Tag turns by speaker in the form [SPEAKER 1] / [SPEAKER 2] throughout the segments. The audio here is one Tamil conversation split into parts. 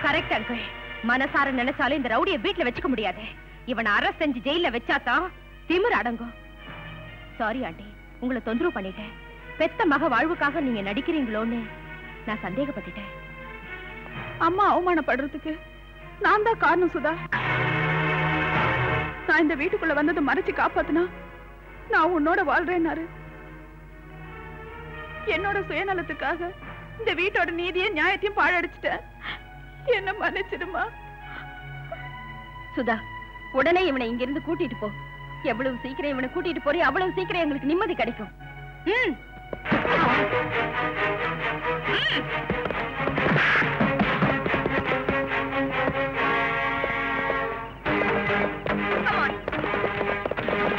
[SPEAKER 1] கரெக்ட் அங்கிள் மனசார நினைச்சாலும் இந்த ரவுடிய வீட்ல வச்சுக்க முடியாது இவனை அரெஸ்ட் செஞ்சு ஜெயில வச்சாதான் திமிர் அடங்கும் சாரி ஆண்டி உங்களை தொந்தரவு பண்ணிட்டேன் பெத்த மக வாழ்வுக்காக நீங்க நடிக்கிறீங்களோன்னு நான் சந்தேகப்பட்டுட்டேன்
[SPEAKER 2] அம்மா அவமானப்படுறதுக்கு நான் தான் காரணம் சுதா நான் இந்த வீட்டுக்குள்ள வந்ததை மறைச்சு காப்பாத்துனா நான் உன்னோட வாழ்றேன்னாரு என்னோட சுயநலத்துக்காக இந்த வீட்டோட நீதியை நியாயத்தையும் பாழடிச்சிட்டேன் என்ன மன்னிச்சிடுமா
[SPEAKER 1] சுதா உடனே இவனை இங்க இருந்து கூட்டிட்டு போ எவ்வளவு சீக்கிரம் இவனை கூட்டிட்டு போறீ அவ்வளவு சீக்கிரம் எங்களுக்கு நிம்மதி கிடைக்கும் ம். Come on.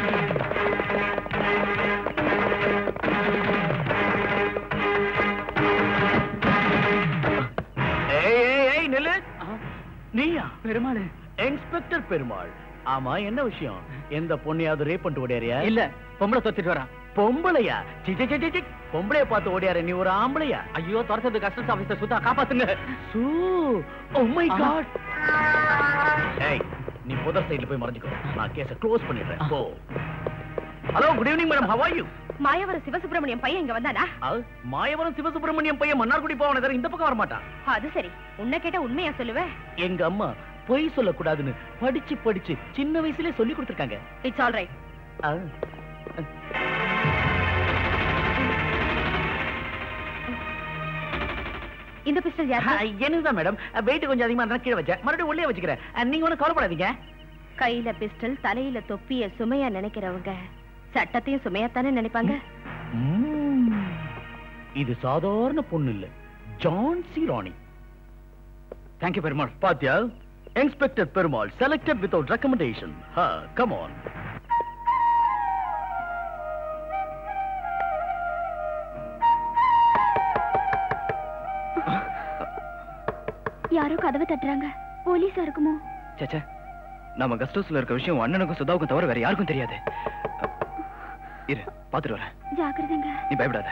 [SPEAKER 3] ஏய் ஏய் ஏய் நில்லு நீயா
[SPEAKER 4] பெருமாள்
[SPEAKER 3] இன்ஸ்பெக்டர் பெருமாள் ஆமா என்ன விஷயம் எந்த பொண்ணையாவது ரேப் பண்ணிட்டு ஓடியாரியா
[SPEAKER 4] இல்ல பொம்பளை தொத்திட்டு வரான்
[SPEAKER 3] பொம்பளையா சி, சி, சி, சி, சி. பொம்பளைய பார்த்து ஓடியாரு நீ ஒரு ஆம்பளையா
[SPEAKER 4] ஐயோ துரத்தது கஸ்டம்ஸ் ஆபீசர் சுத்தா காப்பாத்துங்க
[SPEAKER 3] சூ ஓ மை
[SPEAKER 4] ஆ.
[SPEAKER 3] காட் ஏய் நீ முதல் சைடுல போய் மறைஞ்சுக்கோ நான் கேஸ க்ளோஸ் பண்ணிடுறேன் போ hello good evening madam how are you
[SPEAKER 1] Mayavaram Sivasubramaniam பையன் இங்க வந்தானா
[SPEAKER 3] மாயவரம் சிவசுப்பிரமணியம் பையன் மன்னார்குடி போவானே தவிர இந்த பக்கம் வர மாட்டான்
[SPEAKER 1] அது சரி உன்னை கேட்டா உண்மையா சொல்லுவேன்
[SPEAKER 3] எங்க அம்மா பொய் சொல்லக்கூடாதுன்னு படிச்சு படிச்சு சின்ன வயசுலயே சொல்லி கொடுத்துருக்காங்க
[SPEAKER 1] இட்ஸ் ஆல் ரைட்
[SPEAKER 3] ஆ.
[SPEAKER 1] இந்த பிஸ்டல் யார்
[SPEAKER 3] ஆ, என்னதுதான் மேடம் வெயிட் கொஞ்சம் அதிகமா இருந்தா கீழே வச்சேன் மறுபடியும் உள்ளே வச்சுக்கிறேன் ஆ, நீங்க ஒன்றும் கவலைப்படாதீங்க
[SPEAKER 1] கையில பிஸ்டல் தலையில தொப்பிய சுமையா நினைக்கிறவங்க சட்டத்தையும் சுமையாத்தானே நினைப்பாங்க
[SPEAKER 3] ம்ம். இது சாதாரண பொண்ணு இல்ல ஜான்சி ராணி
[SPEAKER 4] தேங்க்யூ பெருமாள்
[SPEAKER 3] பாத்தியா inspector Perumal selected without recommendation come on
[SPEAKER 1] யாரோ கதவை தட்டுறாங்க போலீஸா இருக்குமோ
[SPEAKER 4] சேச்சே நம்ம கெஸ்ட் ஹவுஸ்ல இருக்க விஷயம் உன் அண்ணனுக்கும் சுதாவுக்கும் தவிர வேற யாருக்கும் தெரியாது இரு பாத்துட்டு வரேன்
[SPEAKER 1] ஜாக்கிரதைங்க
[SPEAKER 4] நீ பயப்படாத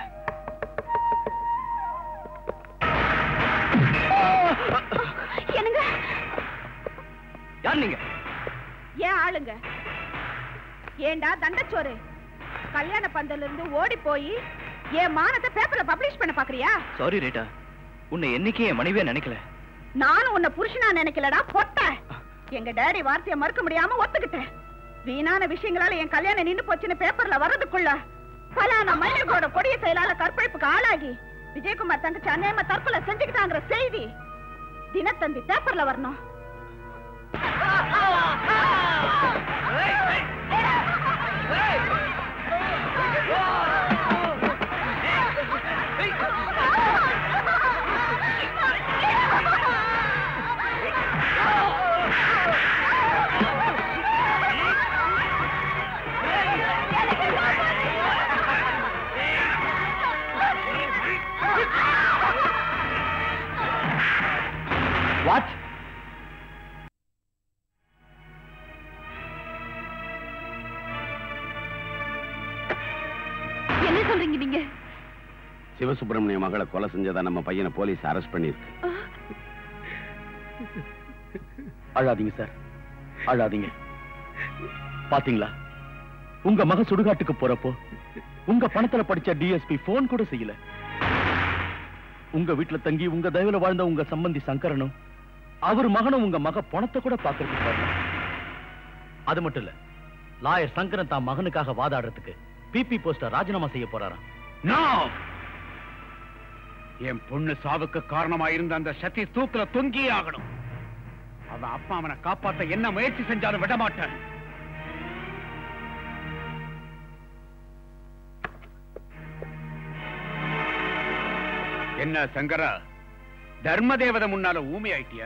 [SPEAKER 1] என்னங்க
[SPEAKER 4] யார் நீங்க
[SPEAKER 1] ஏன் ஆளுங்க ஏண்டா தண்டச்சோறு கல்யாண பந்தல்ல இருந்து ஓடி போய் என் மானத்தை பேப்பர்ல பப்ளிஷ் பண்ண பாக்குறியா
[SPEAKER 4] சாரி ரேட்டா உன்னை என்னைக்கே என் மனைவியா நினைக்கல
[SPEAKER 1] நானும் உன்னை புருஷனா நினைக்கலடா பொட்ட எங்க டேடி வார்த்தையை மறுக்க முடியாம ஒத்துக்கிட்டேன் வீணான விஷயங்களால என் கல்யாணம் நின்னு போச்சுன்னு பேப்பர்ல வர்றதுக்குள்ள பலான மனைவியோட கொடிய செயலால கற்பழிப்புக்கு ஆளாகி விஜயகுமார் தங்கச்சி அநேகமா தற்கொலை செஞ்சுக்கிட்டாங்கிற செய்தி தினத்தந்தி பேப்பர்ல வரணும்
[SPEAKER 4] வாட்
[SPEAKER 1] என்ன சொல்றீங்க நீங்க
[SPEAKER 5] சிவசுப்பிரமணிய மகளை கொலை செஞ்சதா நம்ம பையனை போலீஸ் அரெஸ்ட் பண்ணிருக்கு
[SPEAKER 3] அழாதீங்க சார் அழாதீங்க பாத்தீங்களா உங்க மக சுடுகாட்டுக்கு போறப்போ உங்க பணத்துல படிச்ச டிஎஸ்பி போன் கூட செய்யல உங்க வீட்டுல தங்கி உங்க தயவுல வாழ்ந்த உங்க சம்பந்தி சங்கரனும் அவர் மகனும் உங்க மக பணத்தை கூட பாக்குறதுக்கு வரல அது மட்டும் இல்ல லாயர் சங்கரன் தான் மகனுக்காக வாதாடுறதுக்கு பிபி போஸ்டர் ராஜினாமா செய்ய போறாராம்
[SPEAKER 5] நோ என் பொண்ணு சாவுக்கு காரணமா இருந்த அந்த சத்தி தூக்குல தொங்கியே ஆகணும் அவன் அப்பா அவனை காப்பாத்த என்ன முயற்சி செஞ்சாலும் விட மாட்டான் என்ன சங்கரா தர்மதேவதை முன்னால ஊமை ஆயிட்டியா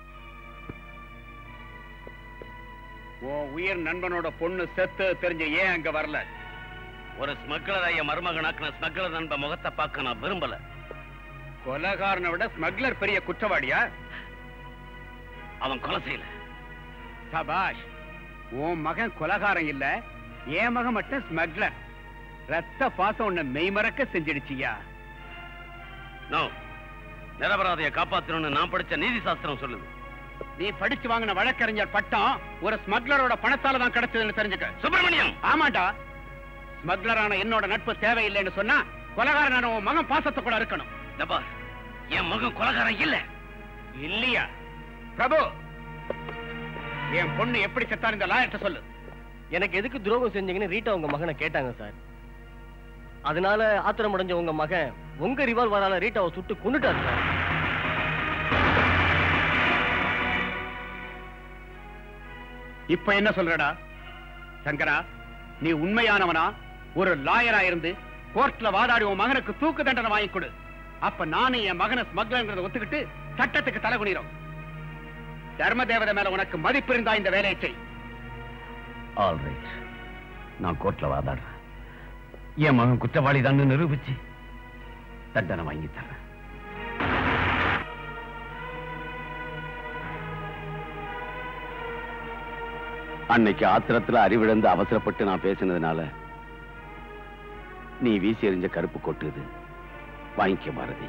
[SPEAKER 5] உன் உயிர் நண்பனோட பொண்ணு செத்து தெரிஞ்ச ஏன் அங்க வரல
[SPEAKER 6] ஒரு ஸ்மக்லர் ஐய மருமகனாக்குன ஸ்மக்லர் நண்ப முகத்தை பார்க்க நான் விரும்பல
[SPEAKER 5] கொலகாரனை விட ஸ்மக்லர் பெரிய குற்றவாளியா
[SPEAKER 6] அவன் கொலை செய்யல
[SPEAKER 5] சபாஷ் உன் மகன் கொலகாரம் இல்ல என் மகன் மட்டும் ஸ்மக்லர் ரத்த பாசம் உன்னை மெய்மறக்க செஞ்சிடுச்சியா
[SPEAKER 6] நோ நிரபராதையை காப்பாத்தணும்னு நான் படிச்ச நீதி சாஸ்திரம் சொல்லுது
[SPEAKER 5] நீ படிச்சு வாங்கின வழக்கறிஞர் பட்டம் ஒரு ஸ்மக்லரோட பணத்தால தான் கிடைச்சதுன்னு தெரிஞ்சுக்க
[SPEAKER 6] சுப்பிரமணியம்
[SPEAKER 5] ஆமாண்டா ஸ்மக்லரான என்னோட நட்பு தேவையில்லைன்னு சொன்னா கொலகாரனான உன் மகன் பாசத்தை கூட இருக்கணும்
[SPEAKER 6] டப்பா என் மகன் கொலகாரன் இல்ல
[SPEAKER 5] இல்லையா பிரபு என் பொண்ணு எப்படி செத்தாரு இந்த லாயர்ட்ட சொல்லு
[SPEAKER 7] எனக்கு எதுக்கு துரோகம் செஞ்சீங்கன்னு ரீட்டா உங்க மகனை கேட்டாங்க சார் அதனால ஆத்திரம் அடைஞ்ச உங்க மகன் உங்க ரிவால்வரால ரீட்டாவை சுட்டு கொன்னுட்டாரு சார்
[SPEAKER 5] இப்ப என்ன சொல்றடா சங்கரா நீ உண்மையானவனா ஒரு லாயரா இருந்து கோர்ட்ல வாதாடி உன் மகனுக்கு தூக்கு தண்டனை வாங்கி கொடு அப்ப நானும் என் மகனை ஸ்மக்லங்கிறத ஒத்துக்கிட்டு சட்டத்துக்கு தலை குனிறோம் தர்ம தேவதை மேல உனக்கு மதிப்பு இருந்தா இந்த வேலையை செய்
[SPEAKER 6] ஆல் ரைட் நான் கோர்ட்ல வாதாடுறேன் என் மகன் குற்றவாளி தான் நிரூபிச்சு தண்டனை வாங்கி தரேன் அன்னைக்கு ஆத்திரத்துல அறிவிழந்து அவசரப்பட்டு நான் பேசினதுனால நீ வீசி எறிஞ்ச கருப்பு கொட்டுது வாங்கிக்க பாரதி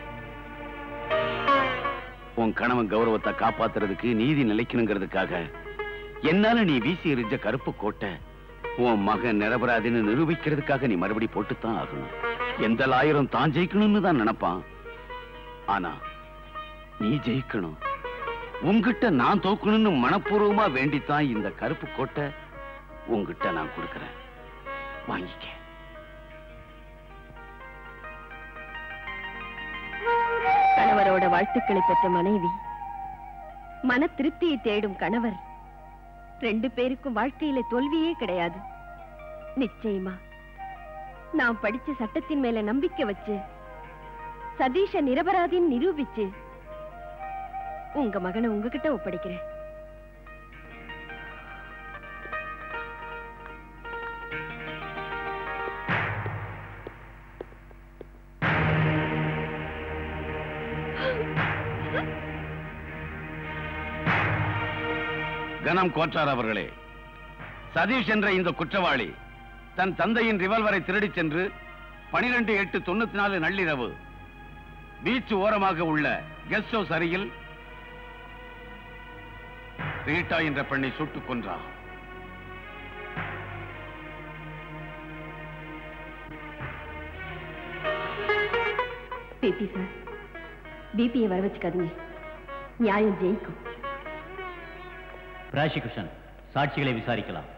[SPEAKER 6] உன் கணவன் கௌரவத்தை காப்பாத்துறதுக்கு நீதி நிலைக்கணுங்கிறதுக்காக என்னால நீ வீசி எறிஞ்ச கருப்பு கோட்டை உன் மகன் நிரபராதின்னு நிரூபிக்கிறதுக்காக நீ மறுபடி போட்டுத்தான் ஆகணும் எந்த லாயரும் தான் ஜெயிக்கணும்னு தான் நினைப்பான் ஆனா நீ ஜெயிக்கணும் உன்கிட்ட நான் தோக்கணும்னு மனப்பூர்வமா வேண்டித்தான் இந்த கருப்பு கோட்டை உன்கிட்ட நான் கொடுக்கறேன் வாங்கிக்க
[SPEAKER 2] கணவரோட வாழ்த்துக்களை பெற்ற மனைவி மன திருப்தியை தேடும் கணவர் ரெண்டு பேருக்கும் வாழ்க்கையில தோல்வியே கிடையாது நிச்சயமா நான் படிச்ச சட்டத்தின் மேல நம்பிக்கை வச்சு சதீஷ நிரபராதின்னு நிரூபிச்சு உங்க மகனை உங்ககிட்ட ஒப்படைக்கிறேன்
[SPEAKER 6] கனம் கோச்சார் அவர்களே சதீஷ் என்ற இந்த குற்றவாளி தன் தந்தையின் ரிவால்வரை திருடிச் சென்று பனிரெண்டு எட்டு தொண்ணூத்தி நாலு நள்ளிரவு பீச் ஓரமாக உள்ள கெஸ்ட் ஹவுஸ் அருகில் ரீட்டா என்ற பெண்ணை சுட்டுக் கொன்றார்
[SPEAKER 2] பிபி சார் பிபியை வர வச்சுக்காதீங்க நியாயம் ஜெயிக்கும்
[SPEAKER 7] பிராசிகுஷன் சாட்சிகளை விசாரிக்கலாம்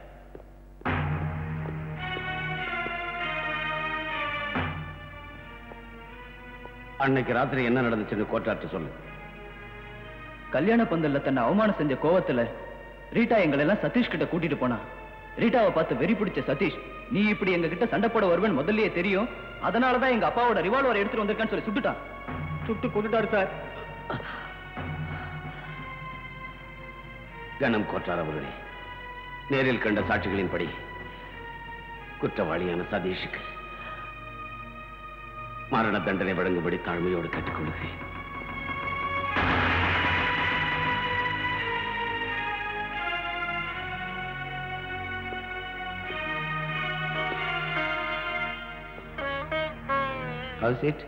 [SPEAKER 6] அன்னைக்கு ராத்திரி என்ன நடந்துச்சுன்னு கோட்டாற்று சொல்லு
[SPEAKER 4] கல்யாண பந்தல்ல தன்னை அவமானம் செஞ்ச கோவத்துல ரீட்டா எங்களை எல்லாம் சதீஷ் கிட்ட கூட்டிட்டு போனா ரீட்டாவை பார்த்து வெறி பிடிச்ச சதீஷ் நீ இப்படி எங்க கிட்ட சண்டை போட வருவன் முதல்லயே தெரியும் அதனாலதான் எங்க அப்பாவோட ரிவால்வர் எடுத்துட்டு வந்திருக்கான்னு சொல்லி சுட்டுட்டான் சுட்டு கொண்டுட்டாரு சார்
[SPEAKER 6] கனம் கோட்டார் அவர்களே நேரில் கண்ட சாட்சிகளின்படி குற்றவாளியான சதீஷுக்கு மரண தண்டனை வழங்கும்படி தாழ்மையோடு கேட்டுக்கொள்கிறேன் How's it?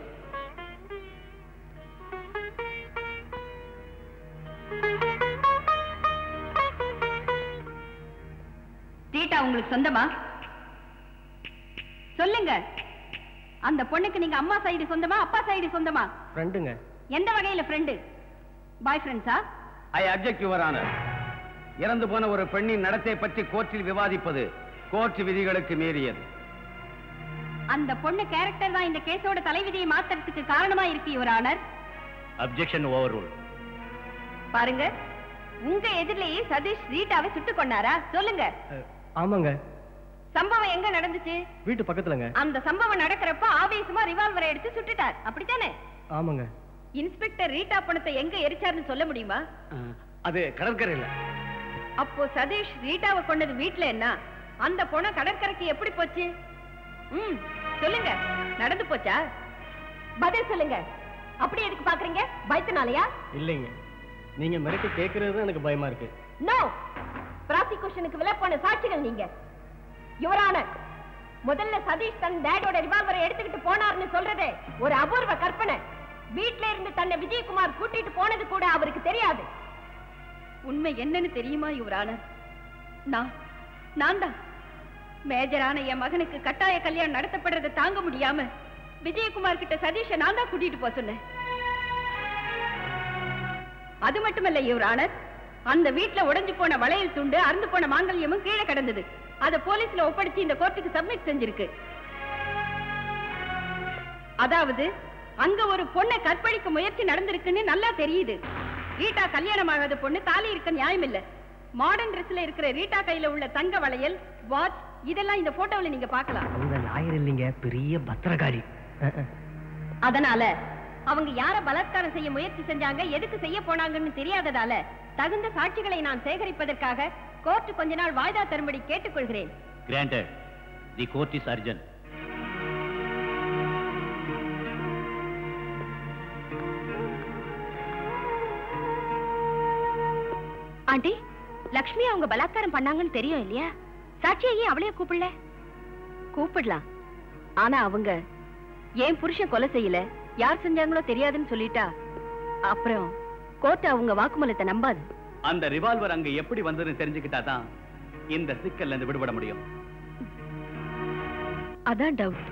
[SPEAKER 1] ரீட்டா உங்களுக்கு சொந்தமா சொல்லுங்க அந்த பொண்ணுக்கு நீங்க அம்மா சைடு சொந்தமா அப்பா சைடு சொந்தமா
[SPEAKER 7] ஃப்ரெண்டுங்க
[SPEAKER 1] எந்த வகையில ஃப்ரெண்டு பாய் ஃப்ரெண்ட்ஸா
[SPEAKER 6] ஐ அப்செக்ட் யுவர் ஆனர் இறந்து போன ஒரு பெண்ணின் நடத்தை பற்றி கோர்ட்டில் விவாதிப்பது கோர்ட் விதிகளுக்கு மீறியது
[SPEAKER 1] அந்த பொண்ணு கேரக்டர் தான் இந்த கேஸோட தலைவிதியை மாத்துறதுக்கு காரணமா இருக்கு your honour
[SPEAKER 7] objection overruled
[SPEAKER 1] பாருங்க உங்க எதிரிலேயே சதீஷ் ரீட்டாவை சுட்டு கொண்டாரா சொல்லுங்க
[SPEAKER 7] ஆமாங்க
[SPEAKER 1] சம்பவம் எங்க நடந்துச்சு
[SPEAKER 7] வீட்டு பக்கத்துலங்க
[SPEAKER 1] அந்த சம்பவம் நடக்கிறப்ப ஆவேசமா ரிவால்வரை எடுத்து சுட்டுட்டார் அப்படித்தானே
[SPEAKER 7] ஆமாங்க
[SPEAKER 1] இன்ஸ்பெக்டர் ரீட்டா பணத்தை எங்க எரிச்சாருன்னு சொல்ல முடியுமா
[SPEAKER 7] அது கடற்கரையில
[SPEAKER 1] அப்போ சதீஷ் ரீட்டாவை கொண்டது வீட்ல என்ன அந்த பொண்ண கடற்கரைக்கு எப்படி போச்சு ம் சொல்லுங்க நடந்து போச்சா பதில் சொல்லுங்க அப்படி எதுக்கு பாக்குறீங்க பயத்தினாலயா
[SPEAKER 7] இல்லைங்க நீங்க மிரட்டி கேட்கறது தான் எனக்கு பயமா இருக்கு
[SPEAKER 1] நோ ப்ராசிக்யூஷனுக்கு விலப்போன சாட்சிகள் நீங்க யுவரான முதல்ல சதீஷ் தன் டேடோட ரிவால்வரை எடுத்துக்கிட்டு போனார்னு சொல்றதே ஒரு அபூர்வ கற்பனை வீட்ல இருந்து தன்னை விஜயகுமார் கூட்டிட்டு போனது கூட அவருக்கு தெரியாது உண்மை என்னன்னு தெரியுமா யுவரானர் நான் நான் தான் மேஜரான என் மகனுக்கு கட்டாய கல்யாணம் நடத்தப்படுறதை தாங்க முடியாம விஜயகுமார் கிட்ட சதீஷை நான் தான் கூட்டிட்டு போக சொன்னேன் அது மட்டுமல்ல யுவரானர் அந்த வீட்ல உடைஞ்சு போன வளையல் துண்டு அறுந்து போன மாங்கல்யமும் கீழே கிடந்தது அத போலீஸ்ல ஒப்படைச்சு இந்த கோர்ட்டுக்கு சப்மிட் செஞ்சிருக்கு அதாவது அங்க ஒரு பொண்ணை கற்பழிக்க முயற்சி நடந்திருக்குன்னு நல்லா தெரியுது ரீட்டா கல்யாணம் ஆகாத பொண்ணு தாலி இருக்க நியாயம் இல்ல மாடர்ன் ட்ரெஸ்ல இருக்கிற ரீட்டா கையில உள்ள தங்க வளையல் வாட்ச் இதெல்லாம் இந்த போட்டோவில் நீங்க பார்க்கலாம்
[SPEAKER 7] அவங்க லாயர் இல்லைங்க பெரிய பத்திரகாரி
[SPEAKER 1] அதனால அவங்க யார பலாத்காரம் செய்ய முயற்சி செஞ்சாங்க எதுக்கு செய்ய போனாங்கன்னு தெரியாததால தகுந்த சாட்சிகளை நான் சேகரிப்பதற்காக கோர்ட் கொஞ்ச நாள் வாய்தா தரும்படி கேட்டுக்கொள்கிறேன்
[SPEAKER 3] Granted. The court is urgent.
[SPEAKER 1] Aunty Lakshmi அவங்க பலாத்காரம் பண்ணாங்கன்னு தெரியும் இல்லையா சாட்சியை ஏன் அவளையே கூப்பிடல கூப்பிடலாம் ஆனா அவங்க ஏன் புருஷன் கொலை செய்யல யார் செஞ்சாங்களோ தெரியாதுன்னு சொல்லிட்டா அப்புறம் கோர்ட் அவங்க வாக்குமூலத்தை நம்பாது
[SPEAKER 3] அந்த ரிவால்வர் அங்க எப்படி வந்ததுன்னு தெரிஞ்சுக்கிட்டா தான் இந்த சிக்கல்ல இருந்து விடுபட முடியும்
[SPEAKER 1] அதான் டவுட்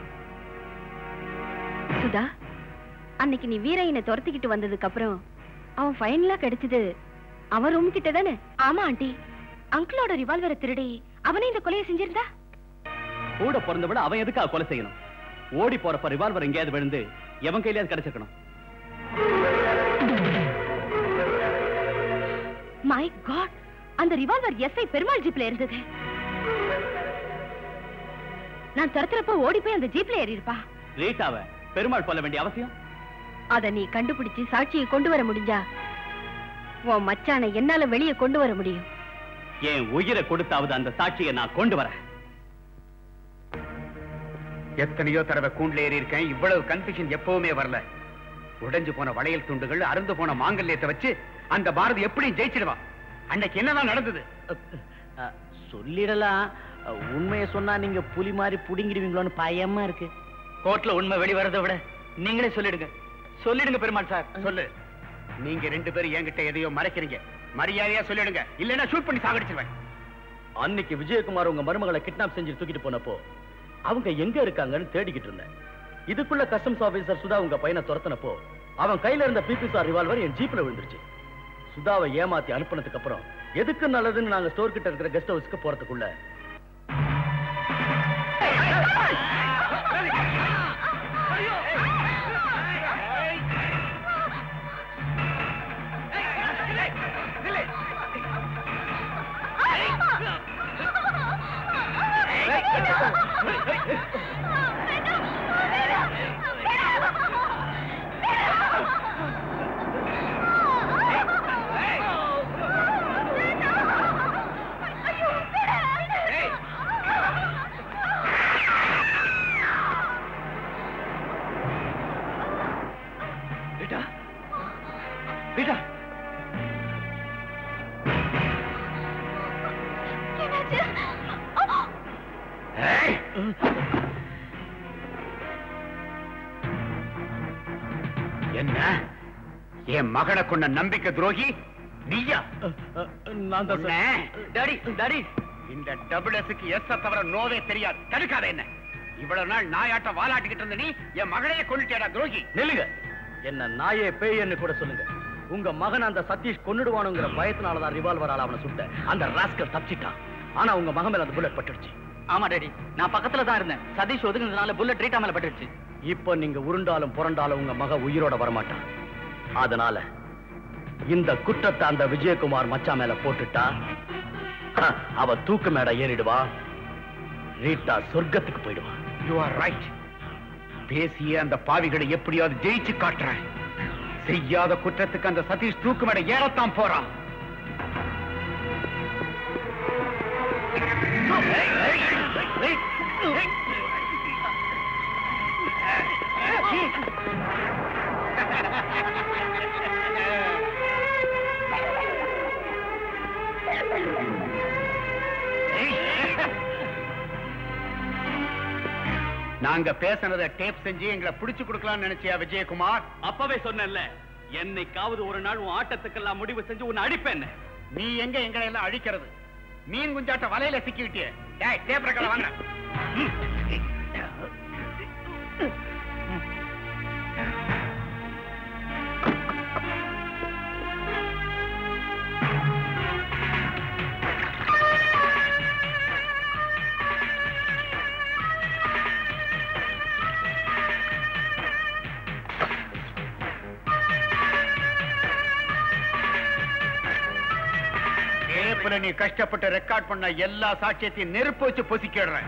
[SPEAKER 1] சுதா அன்னைக்கு நீ வீரையனை துரத்திக்கிட்டு வந்ததுக்கு அப்புறம் அவன் ஃபைனலா கிடைச்சது அவன் ரூம் கிட்ட தானே ஆமா ஆண்டி அங்கிளோட ரிவால்வரை திருடி அவனே இந்த கொலையை செஞ்சிருந்தா
[SPEAKER 3] கூட பிறந்தவிட அவன் எதுக்காக கொலை செய்யணும் ஓடி போறப்ப ரிவால்வர் எங்கேயாவது விழுந்து எவன் கையிலயாவது கிடைச்சிருக்கணும்
[SPEAKER 1] மை காட் அந்த ரிவால்வர் எஸ்ஐ பெருமாள் ஜீப்ல இருந்தது நான் துரத்துறப்ப ஓடி போய் அந்த ஜீப்ல ஏறி இருப்பா
[SPEAKER 3] ரீட்டாவை பெருமாள் கொல்ல வேண்டிய அவசியம்
[SPEAKER 1] அத நீ கண்டுபிடிச்சு சாட்சியை கொண்டு வர முடிஞ்சா உன் மச்சானை என்னால வெளியே கொண்டு வர முடியும்
[SPEAKER 3] என் உயிரை கொடுத்தாவது அந்த சாட்சியை நான் கொண்டு வரேன்
[SPEAKER 5] எத்தனையோ தடவை கூண்டுல ஏறி இருக்கேன் இவ்வளவு கன்ஃபியூஷன் எப்பவுமே வரல உடைஞ்சு போன வளையல் துண்டுகள் அருந்து போன மாங்கல்யத்தை வச்சு அந்த பாரதி எப்படி ஜெயிச்சிடுவா அன்னைக்கு என்னதான் நடந்தது
[SPEAKER 7] சொல்லிடலாம் உண்மையை சொன்னா நீங்க புலி மாதிரி புடிங்கிடுவீங்களோன்னு பயமா இருக்கு
[SPEAKER 4] கோர்ட்ல உண்மை வெளிவரதை விட நீங்களே சொல்லிடுங்க சொல்லிடுங்க பெருமாள் சார்
[SPEAKER 5] சொல்லு நீங்க ரெண்டு பேரும் என்கிட்ட எதையோ மறைக்கிறீங்க மரியாதையா சொல்லிடுங்க இல்லைன்னா ஷூட் பண்ணி சாகடிச்சிருவேன்
[SPEAKER 3] அன்னைக்கு விஜயகுமார் உங்க மருமகளை கிட்னாப் செஞ்சு தூக்கிட்டு போனப்போ அவங்க எங்க இருக்காங்கன்னு தேடிக்கிட்டு இருந்தேன் இதுக்குள்ள கஸ்டம்ஸ் ஆபீசர் சுதா உங்க பையனை துரத்தினப்போ அவன் கையில இருந்த பிபிசார் ரிவால்வர் என் ஜீப்ல விழுந்துருச்சு சுதாவை ஏமாத்தி அனுப்புனதுக்கு அப்புறம் எதுக்கு நல்லதுன்னு நாங்க ஸ்டோர் கிட்ட இருக்கிற கெஸ்ட் ஹவுஸ்க்கு போறதுக்குள்ள
[SPEAKER 4] ரீட்டா ரீட்டா
[SPEAKER 5] ஏய்! என்ன என் மகளை கொண்ட நம்பிக்கை துரோகி நீயா
[SPEAKER 3] நான் தான்
[SPEAKER 5] உன்னை
[SPEAKER 4] டாடி டாடி
[SPEAKER 5] இந்த டபுள் எஸ்க்கு எஸ் தவிர நோவே தெரியாது தடுக்காத என்ன இவ்வளவு நாள் நாயாட்ட வாலாட்டிக்கிட்டு இருந்த நீ என் மகளையே கொண்டுட்டேடா துரோகி
[SPEAKER 3] நில்லுங்க என்ன நாயே பேயன்னு கூட சொல்லுங்க உங்க மகன் அந்த சதீஷ் கொன்னுடுவானுங்கிற பயத்தினாலதான் ரிவால்வரால அவனை சுட்ட அந்த ராஸ்கல் தப்பிச்சிட்டான் ஆனா உங்க மகன் மேல அந்த புல்லட் பட்டுடுச்சு
[SPEAKER 4] ஆமா டாடி நான் பக்கத்துல தான் இருந்தேன் சதீஷ் ஒதுங்கினதுனால புல்லட் ரீட்டா மேல பட்டுடுச்சு
[SPEAKER 3] இப்ப நீங்க உருண்டாலும் புரண்டாலும் உங்க மக உயிரோட வரமாட்டான் அதனால இந்த குற்றத்தை அந்த விஜயகுமார் மச்சான் மேல போட்டுட்டா ஹ, அவ தூக்கு மேட ஏறிடுவா ரீட்டா சொர்க்கத்துக்கு போயிடுவா
[SPEAKER 5] யூ ஆர் ரைட் பேசிய அந்த பாவிகளை எப்படியாவது ஜெயிச்சு காட்டுறேன் செய்யாத குற்றத்துக்கு அந்த சதீஷ் தூக்கு மேட ஏறத்தான் போறான் நாங்க பேசுனத டேப் செஞ்சு எங்களை பிடிச்சு கொடுக்கலாம்னு நினைச்சியா விஜயகுமார்
[SPEAKER 3] அப்பவே சொன்னேன்ல என்னைக்காவது ஒரு நாள் உன் ஆட்டத்துக்கெல்லாம் முடிவு செஞ்சு உன்னை அடிப்பேன்
[SPEAKER 5] நீ எங்க எங்களை எல்லாம் அழிக்கிறது மீன் குஞ்சாட்ட வலையில சிக்கிவிட்டியே டேய் டேப் ரெக்கார்ட வாங்க டேப்ல நீ கஷ்டப்பட்டு ரெக்கார்ட் பண்ண எல்லா சாட்சியத்தையும் நெருப்பு வச்சு பொசிக்கிடுறேன்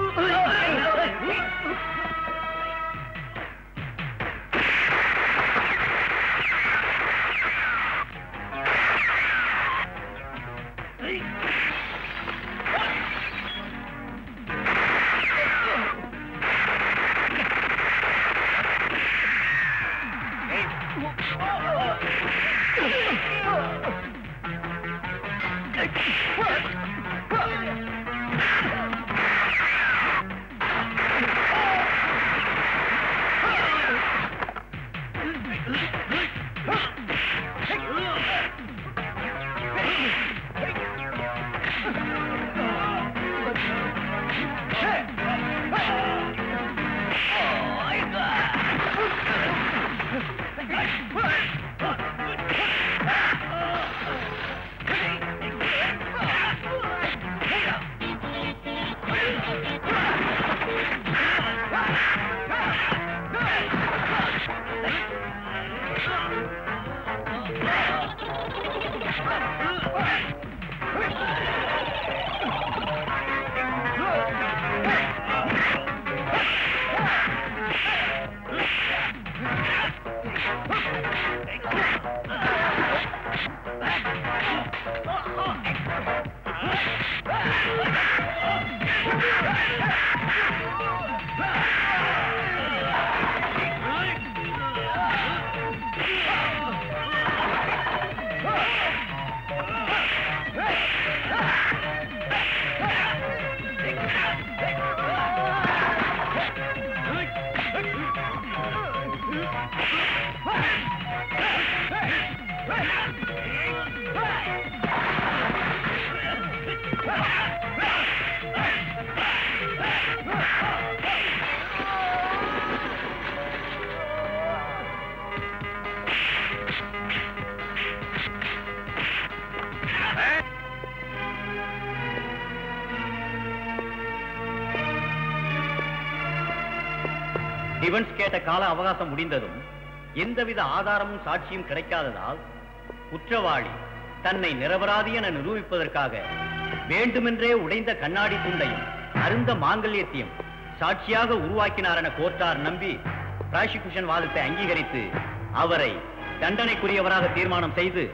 [SPEAKER 8] டிவன்ஸ் கேட்ட கால அவகாசம் முடிந்ததும் எந்தவித ஆதாரமும் சாட்சியும் கிடைக்காததால் குற்றவாளி தன்னை நிரபராதி என நிரூபிப்பதற்காக வேண்டுமென்றே உடைந்த கண்ணாடி துண்டையும் அருந்த மாங்கல்யத்தையும் சாட்சியாக உருவாக்கினார் என கோர்ட்டார் நம்பி பிராசிகுஷன் வாதத்தை அங்கீகரித்து அவரை தண்டனைக்குரியவராக தீர்மானம் செய்து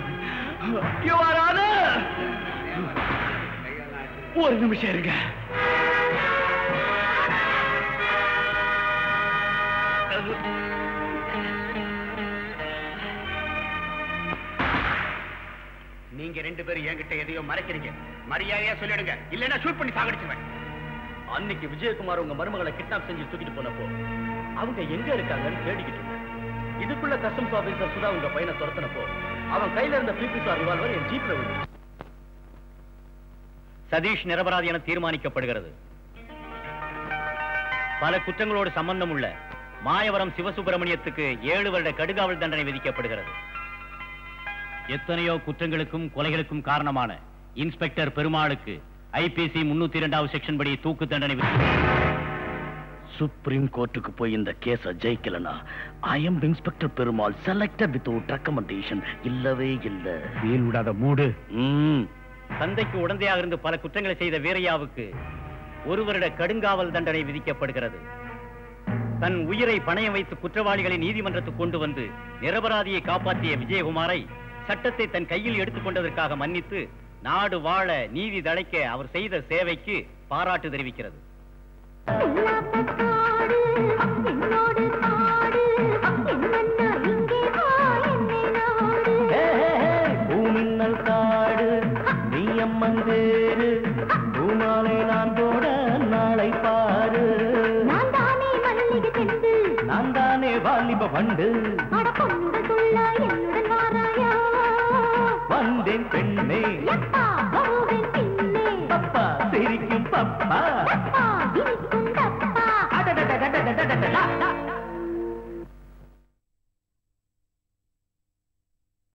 [SPEAKER 3] ஒரு நிமிஷம் இருங்க
[SPEAKER 5] நீங்க ரெண்டு பேரும் என்கிட்ட எதையோ மறைக்கிறீங்க மரியாதையா சொல்லிடுங்க இல்லைன்னா ஷூட் பண்ணி சாகடிச்சுவேன்
[SPEAKER 3] அன்னைக்கு விஜயகுமார் உங்க மருமகளை கிட்னாப் செஞ்சு தூக்கிட்டு போனப்போ அவங்க எங்க இருக்காங்கன்னு தேடிக்கிட்டு இருந்தேன் இதுக்குள்ள கஸ்டம்ஸ் ஆபீசர் சுதா உங்க பையனை துரத்தினப்போ அவன் கையில இருந்த பிபிசார் ரிவால்வர் என் ஜீப்ல விழுந்துச்சு
[SPEAKER 8] சதீஷ் நிரபராதி என தீர்மானிக்கப்படுகிறது பல குற்றங்களோடு சம்பந்தம் உள்ள மாயவரம் சிவசுப்பிரமணியத்துக்கு ஏழு வருட கடுகாவல் தண்டனை விதிக்கப்படுகிறது எத்தனையோ குற்றங்களுக்கும் கொலைகளுக்கும் காரணமான இன்ஸ்பெக்டர் பெருமாளுக்கு ஐபிசி முன்னூத்தி இரண்டாவது செக்ஷன் படி தூக்கு தண்டனை விதி-
[SPEAKER 3] சுப்ரீம் கோர்ட்டுக்கு போய் இந்த கேஸ ஜெயிக்கலனா I am inspector Perumal selected with recommendation இல்லவே இல்ல
[SPEAKER 5] வீல் விடாத மூடு
[SPEAKER 3] ம்
[SPEAKER 8] தந்தைக்கு உடந்தையாக இருந்து பல குற்றங்களை செய்த வீரையாவுக்கு ஒரு வருட கடுங்காவல் தண்டனை விதிக்கப்படுகிறது தன் உயிரை பணயம் வைத்து குற்றவாளிகளை நீதிமன்றத்துக்கு கொண்டு வந்து நிரபராதியை காப்பாற்றிய விஜயகுமாரை சட்டத்தை தன் கையில் எடுத்துக் கொண்டதற்காக மன்னித்து நாடு வாழ நீதி தழைக்க அவர் செய்த சேவைக்கு பாராட்டு தெரிவிக்கிறது
[SPEAKER 9] காடு என்னோடு காடு என்னன்னா இங்கே வா என்னை நாடு
[SPEAKER 7] பூமின்னல் காடு நீ அம்மன் தேரு பூமாலை நான் போட நாளை பாரு
[SPEAKER 9] நான்
[SPEAKER 10] வண்டு
[SPEAKER 9] அட பொண்ணுடன் துள்ள என்னுடன் வாராயா
[SPEAKER 10] வந்தேன் பெண்ணே
[SPEAKER 9] எப்பா வருவேன் பின்னே
[SPEAKER 10] பப்பா சிரிக்கும் பப்பா
[SPEAKER 9] எப்பா